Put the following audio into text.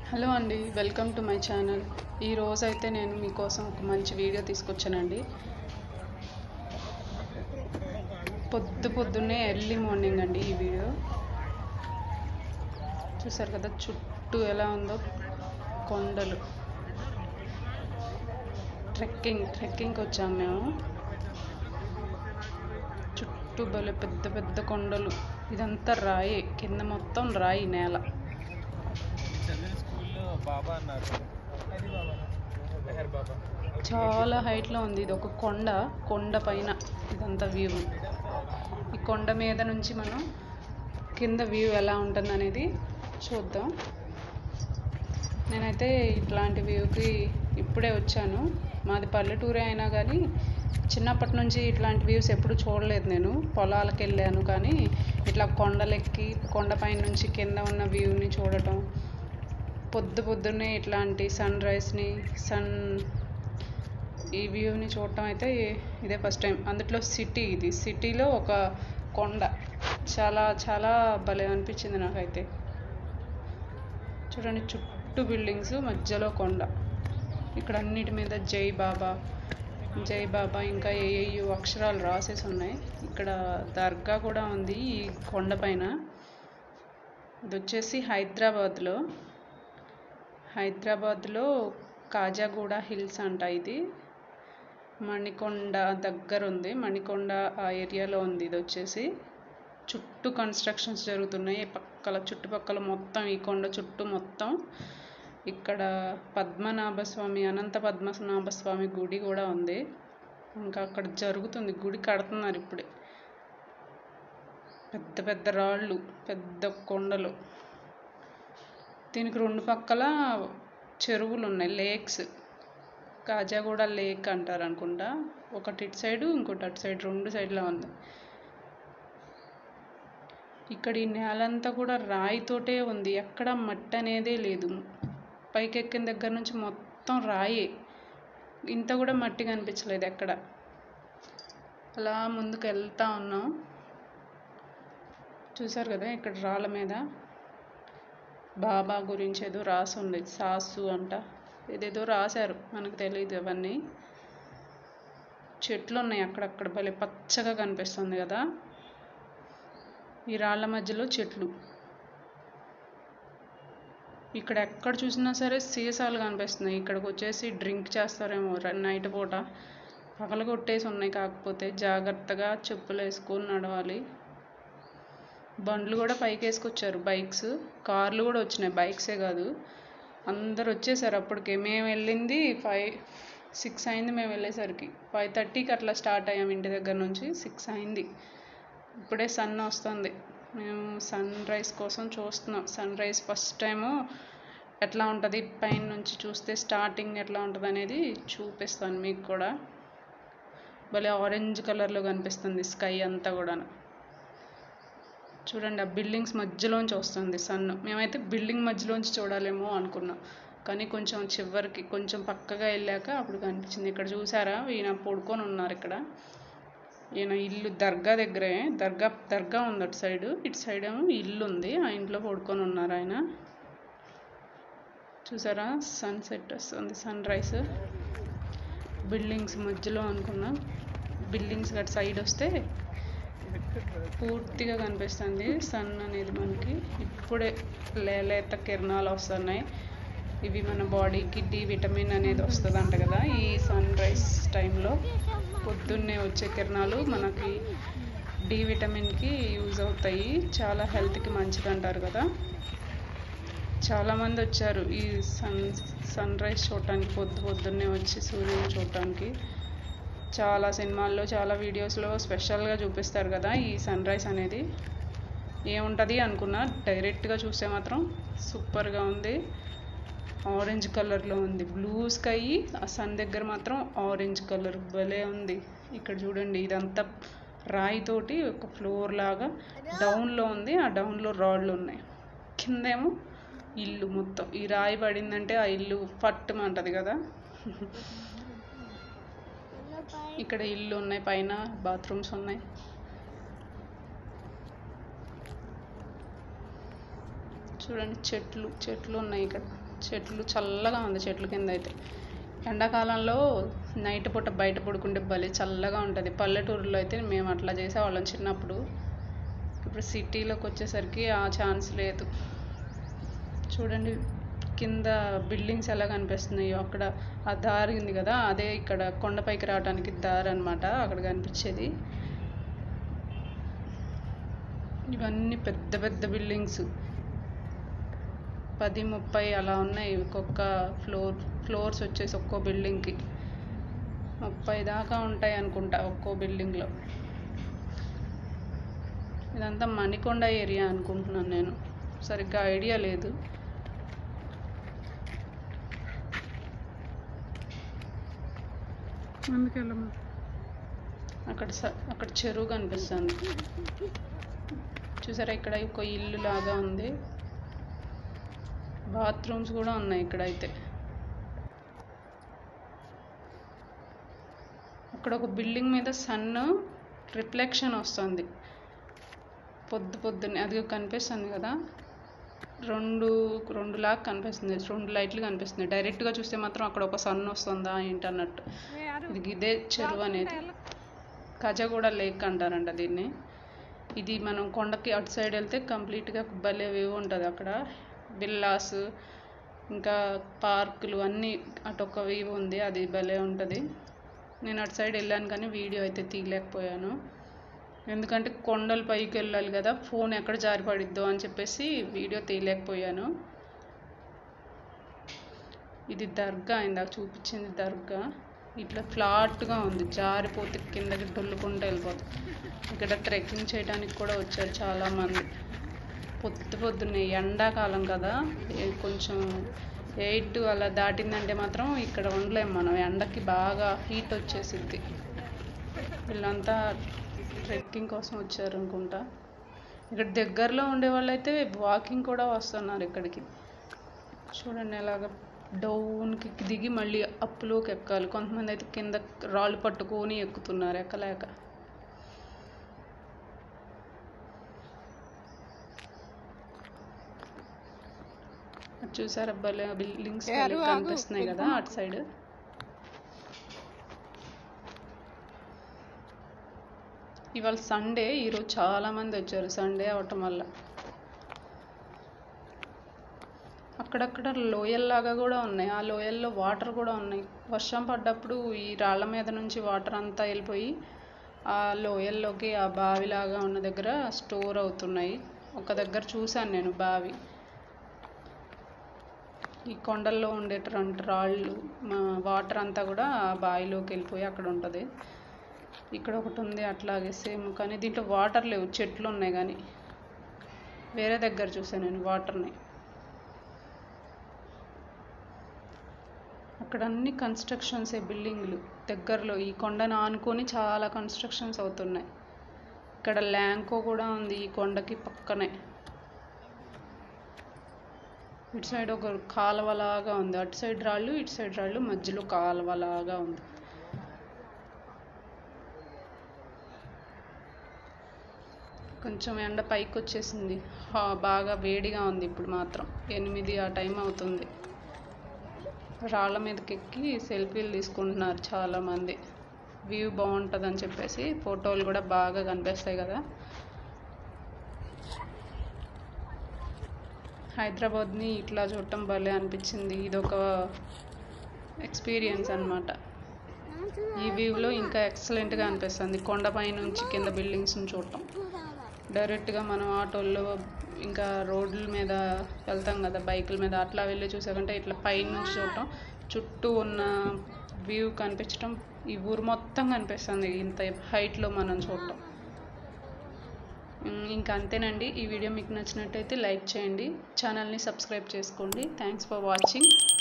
Hello అండి welcome to my channel ఈ రోజు అయితే నేను మీకోసం ఒక మంచి వీడియో తీసుకొచ్చానండి పొద్దు పొద్దున్నే ఎర్లీ మార్నింగ్ అండి ఈ వీడియో చూసారు కదా చుట్టూ ఎలా ఉందో కొండలు ట్రెక్కింగ్ ట్రెక్కింగ్కి వచ్చాము మేము చుట్టూ భలే పెద్ద పెద్ద కొండలు ఇదంతా రాయి కింద మొత్తం రాయి నేల చదివిన స్కూల్లో బాబా అన్నారు అది బాబా మెహర్ బాబా చాలా హైట్లో ఉంది ఇది ఒక కొండ కొండ పైన ఇదంతా వ్యూ ఈ కొండ మీద నుంచి మనం కింద వ్యూ ఎలా ఉంటుంది అనేది చూద్దాం నేనైతే ఇట్లాంటి వ్యూకి ఇప్పుడే వచ్చాను మాది పల్లెటూరే అయినా కానీ చిన్నప్పటి నుంచి ఇట్లాంటి వ్యూస్ ఎప్పుడు చూడలేదు నేను పొలాలకు వెళ్ళాను కానీ ఇట్లా కొండలెక్కి కొండపైన నుంచి కింద ఉన్న వ్యూని చూడటం పొద్దు పొద్దున్నే ఇట్లాంటి సన్ రైజ్ని సన్ ఈ వ్యూని చూడటం అయితే ఇదే ఫస్ట్ టైం అందులో సిటీ ఇది సిటీలో ఒక కొండ చాలా చాలా భలే అనిపించింది నాకైతే చూడండి చుట్టూ బిల్డింగ్స్ మధ్యలో కొండ ఇక్కడ అన్నిటి మీద జై బాబా జై బాబా ఇంకా ఏఏయు అక్షరాలు రాసేసి ఉన్నాయి ఇక్కడ దర్గా కూడా ఉంది ఈ కొండ పైన ఇది వచ్చేసి హైదరాబాద్లో హైదరాబాద్లో కాజాగూడ హిల్స్ అంట ఇది మణికొండ దగ్గర ఉంది మణికొండ ఆ ఏరియాలో ఉంది ఇది వచ్చేసి చుట్టూ కన్స్ట్రక్షన్స్ జరుగుతున్నాయి పక్కల చుట్టుపక్కల మొత్తం ఈ కొండ చుట్టూ మొత్తం ఇక్కడ పద్మనాభ స్వామి అనంత పద్మనాభ స్వామి గుడి కూడా ఉంది ఇంకా అక్కడ జరుగుతుంది గుడి కడుతున్నారు ఇప్పుడే పెద్ద పెద్ద రాళ్ళు పెద్ద కొండలు దీనికి రెండు పక్కల చెరువులు ఉన్నాయి లేక్స్ కాజాగూడ లేక్ అంటారు అనుకుంటా ఒకటి ఇటు సైడ్ ఇంకోటి అటు సైడ్ రెండు సైడ్లో ఉంది ఇక్కడ ఈ నేలంతా కూడా రాయితోటే ఉంది ఎక్కడ మట్టి అనేదే లేదు పైకి ఎక్కిన దగ్గర నుంచి మొత్తం రాయే ఇంత కూడా మట్టి కనిపించలేదు ఎక్కడ అలా ముందుకు వెళ్తా ఉన్నాం చూసారు కదా ఇక్కడ రాళ్ళ మీద బాబా గురించి ఏదో రాసి ఉంది సాసు అంట ఏదేదో రాశారు మనకు తెలియదు అవన్నీ చెట్లు ఉన్నాయి అక్కడక్కడ భలే పచ్చగా కనిపిస్తుంది కదా ఈ రాళ్ళ మధ్యలో చెట్లు ఇక్కడ ఎక్కడ చూసినా సరే సీసాలు కనిపిస్తున్నాయి ఇక్కడికి వచ్చేసి డ్రింక్ చేస్తారేమో నైట్ పూట పగల కొట్టేసి ఉన్నాయి కాకపోతే జాగ్రత్తగా చెప్పులు వేసుకొని నడవాలి బండ్లు కూడా పైకి వేసుకొచ్చారు బైక్స్ కార్లు కూడా వచ్చినాయి బైక్సే కాదు అందరు వచ్చేసారు అప్పటికే మేము వెళ్ళింది ఫైవ్ సిక్స్ అయింది మేము వెళ్ళేసరికి ఫైవ్ థర్టీకి అట్లా స్టార్ట్ అయ్యాం ఇంటి దగ్గర నుంచి సిక్స్ అయింది ఇప్పుడే సన్ వస్తుంది మేము సన్ రైజ్ కోసం చూస్తున్నాం సన్ రైజ్ ఫస్ట్ టైము ఎట్లా ఉంటుంది పైన నుంచి చూస్తే స్టార్టింగ్ ఎట్లా ఉంటుంది అనేది చూపిస్తాను మీకు కూడా భలే ఆరెంజ్ కలర్లో కనిపిస్తుంది స్కై అంతా కూడా చూడండి ఆ బిల్డింగ్స్ మధ్యలోంచి వస్తుంది సన్ మేమైతే బిల్డింగ్ మధ్యలోంచి చూడాలేమో అనుకున్నాం కానీ కొంచెం చివరికి కొంచెం పక్కగా వెళ్ళాక అప్పుడు కనిపించింది ఇక్కడ చూసారా ఈయన పడుకొని ఉన్నారు ఇక్కడ ఈయన ఇల్లు దర్గా దగ్గరే దర్గా దర్గా ఉంది అటు సైడ్ ఇటు సైడ్ ఏమో ఇల్లు ఉంది ఆ ఇంట్లో పడుకొని ఉన్నారు ఆయన చూసారా సన్సెట్ వస్తుంది సన్ రైజ్ బిల్డింగ్స్ మధ్యలో అనుకున్నా బిల్డింగ్స్ అటు సైడ్ వస్తే పూర్తిగా కనిపిస్తుంది సన్ అనేది మనకి ఇప్పుడే లేలేత కిరణాలు వస్తున్నాయి ఇవి మన బాడీకి డి విటమిన్ అనేది వస్తుంది అంట కదా ఈ సన్ రైజ్ టైంలో పొద్దున్నే వచ్చే కిరణాలు మనకి డి విటమిన్కి యూజ్ అవుతాయి చాలా హెల్త్కి మంచిది అంటారు కదా చాలామంది వచ్చారు ఈ సన్ సన్ రైజ్ చూడటానికి పొద్దు పొద్దున్నే వచ్చి సూర్యుని చూడటానికి చాలా సినిమాల్లో చాలా వీడియోస్లో స్పెషల్గా చూపిస్తారు కదా ఈ సన్ రైజ్ అనేది ఏముంటుంది అనుకున్నా డైరెక్ట్గా చూస్తే మాత్రం సూపర్గా ఉంది ఆరెంజ్ కలర్లో ఉంది బ్లూ స్కై ఆ సన్ దగ్గర మాత్రం ఆరెంజ్ కలర్ భలే ఉంది ఇక్కడ చూడండి ఇదంతా రాయితోటి ఒక ఫ్లోర్ లాగా డౌన్లో ఉంది ఆ డౌన్లో రాడ్లు ఉన్నాయి కిందేమో ఇల్లు మొత్తం ఈ రాయి పడిందంటే ఆ ఇల్లు పట్టుమంటది కదా ఇక్కడ ఇల్లు ఉన్నాయి పైన బాత్రూమ్స్ ఉన్నాయి చూడండి చెట్లు చెట్లు ఉన్నాయి ఇక్కడ చెట్లు చల్లగా ఉంది చెట్ల కింద అయితే ఎండాకాలంలో నైట్ పూట బయట పడుకుంటే భలే చల్లగా ఉంటుంది పల్లెటూరులో అయితే మేము అట్లా చేసేవాళ్ళం చిన్నప్పుడు ఇప్పుడు సిటీలోకి వచ్చేసరికి ఆ ఛాన్స్ లేదు చూడండి కింద బిల్డింగ్స్ ఎలా కనిపిస్తున్నాయో అక్కడ ఆ దారి ఉంది కదా అదే ఇక్కడ కొండపైకి రావడానికి దారి అనమాట అక్కడ కనిపించేది ఇవన్నీ పెద్ద పెద్ద బిల్డింగ్స్ పది ముప్పై అలా ఉన్నాయి ఒక్కొక్క ఫ్లోర్ ఫ్లోర్స్ వచ్చేసి ఒక్కో బిల్డింగ్కి ముప్పై దాకా ఉంటాయి అనుకుంటా ఒక్కో బిల్డింగ్లో ఇదంతా మణికొండ ఏరియా అనుకుంటున్నాను నేను సరిగ్గా ఐడియా లేదు ముందుకెళ్ళమ్మా అక్కడ స- అక్కడ చెరువు కనిపిస్తుంది చూసారా ఇక్కడ ఒక ఇల్లు లాగా ఉంది బాత్రూమ్స్ కూడా ఉన్నాయి ఇక్కడైతే అక్కడ ఒక బిల్డింగ్ మీద సన్ రిఫ్లెక్షన్ వస్తుంది పొద్దు పొద్దున్నే అది కనిపిస్తుంది కదా రెండు రెండు లాగా కనిపిస్తుంది రెండు లైట్లు కనిపిస్తుంది డైరెక్ట్గా చూస్తే మాత్రం అక్కడ ఒక సన్ వస్తుందా ఏంటి అన్నట్టు ఇది ఇదే చెరువు అనేది కజగూడ లేక్ అంటారంట దీన్ని ఇది మనం కొండకి అటు సైడ్ వెళ్తే కంప్లీట్గా భలే వ్యూ ఉంటుంది అక్కడ విల్లాస్ ఇంకా పార్కులు అన్నీ అటు ఒక వ్యూ ఉంది అది భలే ఉంటుంది నేను అటు సైడ్ వెళ్ళాను కానీ వీడియో అయితే తీయలేకపోయాను ఎందుకంటే కొండల పైకి వెళ్ళాలి కదా ఫోన్ ఎక్కడ జారి పడిద్దో అని చెప్పేసి వీడియో తీయలేకపోయాను ఇది దర్గా ఇందాక చూపించింది దర్గా ఇట్లా ఫ్లాట్గా ఉంది జారిపోతే కిందకి డొల్లుకుంటూ వెళ్ళిపోతుంది ఇక్కడ ట్రెక్కింగ్ చేయడానికి కూడా వచ్చారు చాలామంది పొద్దు పొద్దున్నే ఎండాకాలం కదా ఏ- కొంచెం ఎయిట్ అలా దాటిందంటే మాత్రం ఇక్కడ ఉండలేం మనం ఎండకి బాగా హీట్ వచ్చేసిద్ది వీళ్ళంతా ట్రెక్కింగ్ కోసం వచ్చారు అనుకుంటా ఇక్కడ దగ్గరలో ఉండే వాళ్ళైతే వాకింగ్ కూడా వస్తున్నారు ఇక్కడికి చూడండి ఎలాగ డౌన్కి దిగి మళ్ళీ అప్పులోకి ఎక్కాలి కొంతమంది అయితే కింద రాళ్ళు పట్టుకొని ఎక్కుతున్నారు ఎక్కలేక అటు చూసారా భలే బిల్డింగ్స్ ఏ, అరువు ఆగు, కనిపిస్తున్నాయి కదా వెళ్ళిపో. అటు సైడ్ ఇవాళ సండే ఈరోజు చాలా మంది వచ్చారు సండే అవటం వల్ల అక్కడక్కడ లోయల్లాగా కూడా ఉన్నాయి ఆ లోయల్లో వాటర్ కూడా ఉన్నాయి వర్షం పడ్డప్పుడు ఈ రాళ్ళ మీద నుంచి వాటర్ అంతా వెళ్ళిపోయి ఆ లోయల్లోకి ఆ బావిలాగా ఉన్న దగ్గర స్టోర్ అవుతున్నాయి ఒక దగ్గర చూశాను నేను బావి ఈ కొండల్లో ఉండేటువంటి రాళ్ళు మా వాటర్ అంతా కూడా ఆ బావిలోకి వెళ్ళిపోయి అక్కడ ఉంటుంది ఇక్కడ ఒకటి ఉంది అట్లాగే సేమ్ కానీ దీంట్లో వాటర్ లేవు చెట్లు ఉన్నాయి కానీ వేరే దగ్గర చూసాను నేను వాటర్ని అక్కడ అన్ని కన్స్ట్రక్షన్సే బిల్డింగ్లు దగ్గరలో ఈ కొండను ఆనుకొని చాలా కన్స్ట్రక్షన్స్ అవుతున్నాయి ఇక్కడ ల్యాంకో కూడా ఉంది ఈ కొండకి పక్కనే ఇటు సైడ్ ఒక కాలువలాగా ఉంది అటు సైడ్ రాళ్ళు ఇటు సైడ్ రాళ్ళు మధ్యలో కాలువలాగా ఉంది కొంచెం ఎండ పైకి వచ్చేసింది హా, బాగా వేడిగా ఉంది ఇప్పుడు మాత్రం ఎనిమిది ఆ టైం అవుతుంది రాళ్ళ మీదకి ఎక్కి సెల్ఫీలు తీసుకుంటున్నారు చాలామంది వ్యూ బాగుంటుందని చెప్పేసి ఫోటోలు కూడా బాగా కనిపిస్తాయి కదా హైదరాబాద్ని ఇట్లా చూడటం భలే అనిపించింది ఇదొక ఎక్స్పీరియన్స్ అన్నమాట ఈ వ్యూలో ఇంకా ఎక్సలెంట్గా అనిపిస్తుంది కొండపై నుంచి కింద బిల్డింగ్స్ని చూడటం డైరెక్ట్గా మనం ఆటోల్లో ఇంకా రోడ్ల మీద వెళ్తాం కదా బైకుల మీద అట్లా వెళ్ళి చూసాకంటే ఇట్లా పైన నుంచి చూడటం చుట్టూ ఉన్న వ్యూ కనిపించడం ఈ ఊరు మొత్తం కనిపిస్తుంది ఇంత హైట్లో మనం చూడటం ఉమ్, ఇంకా అంతేనండి ఈ వీడియో మీకు నచ్చినట్టయితే లైక్ చేయండి ఛానల్ని సబ్స్క్రైబ్ చేసుకోండి థ్యాంక్స్ ఫర్ వాచింగ్